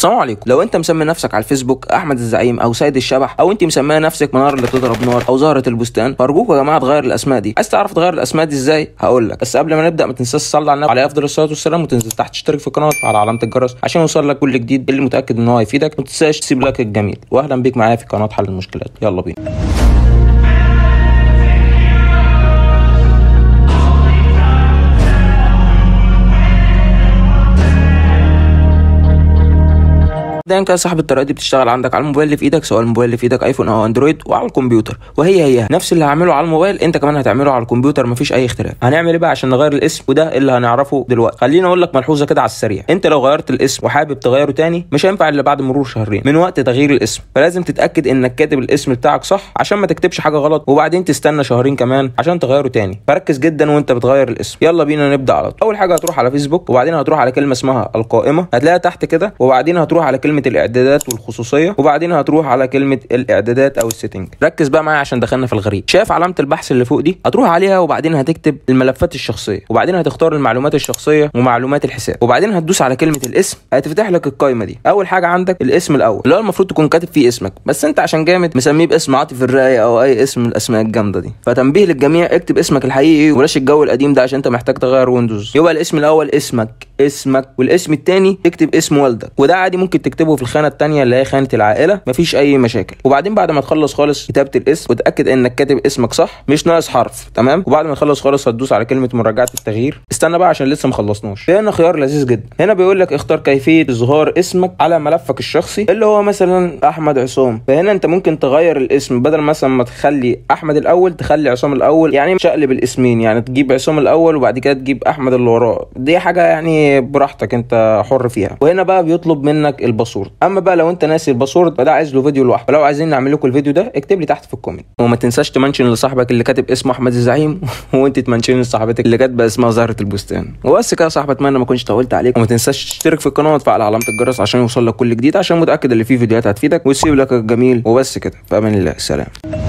السلام عليكم لو انت مسمي نفسك على الفيسبوك احمد الزعيم او سيد الشبح او انت مسميه نفسك منار اللي بتضرب نار او زهره البستان فارجوك يا جماعه تغير الاسماء دي عايز تعرف تغير الاسماء دي ازاي هقول لك بس قبل ما نبدا ما تنساش تصلي على النبي عليه افضل الصلاه والسلام وتنزل تحت تشترك في القناه على علامه الجرس عشان يوصل لك كل جديد اللي متاكد ان هو هيفيدك ما تنساش تسيب لايك الجميل واهلا بيك معايا في قناه حل المشكلات يلا بينا دايما كده صاحب الطريقه دي بتشتغل عندك على الموبايل اللي في ايدك سواء الموبايل اللي في ايدك ايفون او اندرويد وعلى الكمبيوتر وهي هي نفس اللي هعمله على الموبايل انت كمان هتعمله على الكمبيوتر مفيش اي اختلاف هنعمل ايه بقى عشان نغير الاسم وده اللي هنعرفه دلوقتي خليني اقول لك ملحوظه كده على السريع انت لو غيرت الاسم وحابب تغيره تاني مش هينفع الا بعد مرور شهرين من وقت تغيير الاسم فلازم تتاكد انك كاتب الاسم بتاعك صح عشان ما تكتبش حاجه غلط وبعدين تستنى شهرين كمان عشان تغيره تاني فركز جدا وانت بتغير الاسم يلا بينا نبدا على طول اول حاجه هتروح على فيسبوك وبعدين هتروح على كلمه اسمها القائمه هتلاقيها تحت كده وبعدين هتروح على كلمه الاعدادات والخصوصيه وبعدين هتروح على كلمه الاعدادات او السيتنج ركز بقى معايا عشان دخلنا في الغريب شايف علامه البحث اللي فوق دي هتروح عليها وبعدين هتكتب الملفات الشخصيه وبعدين هتختار المعلومات الشخصيه ومعلومات الحساب وبعدين هتدوس على كلمه الاسم هتفتح لك القائمه دي اول حاجه عندك الاسم الاول اللي هو المفروض تكون كاتب فيه اسمك بس انت عشان جامد مسميه باسم عاطف الراي او اي اسم من الاسماء الجامده دي فتنبيه للجميع اكتب اسمك الحقيقي وبلاش الجو القديم ده عشان انت محتاج تغير ويندوز يبقى الاسم الاول اسمك اسمك والاسم التاني تكتب اسم والدك وده عادي ممكن تكتبه في الخانه التانيه اللي هي خانه العائله مفيش اي مشاكل وبعدين بعد ما تخلص خالص كتابه الاسم وتاكد انك كاتب اسمك صح مش ناقص حرف تمام وبعد ما تخلص خالص هتدوس على كلمه مراجعه التغيير استنى بقى عشان لسه ما خلصناش هنا خيار لذيذ جدا هنا بيقول لك اختار كيفيه اظهار اسمك على ملفك الشخصي اللي هو مثلا احمد عصام فهنا انت ممكن تغير الاسم بدل مثلا ما تخلي احمد الاول تخلي عصام الاول يعني شقلب الاسمين يعني تجيب عصام الاول وبعد كده تجيب احمد اللي وراه دي حاجه يعني براحتك انت حر فيها وهنا بقى بيطلب منك الباسورد اما بقى لو انت ناسي الباسورد فده عايز له فيديو لوحده فلو عايزين نعمل لكم الفيديو ده اكتب لي تحت في الكومنت وما تنساش تمنشن لصاحبك اللي كاتب اسمه احمد الزعيم وانت تمنشن لصاحبتك اللي كاتبه اسمها زهره البستان وبس كده يا صاحبي اتمنى ما اكونش طولت عليك وما تنساش تشترك في القناه وتفعل علامه الجرس عشان يوصل لك كل جديد عشان متاكد ان في فيديوهات هتفيدك وتسيب لك الجميل وبس كده في امان الله سلام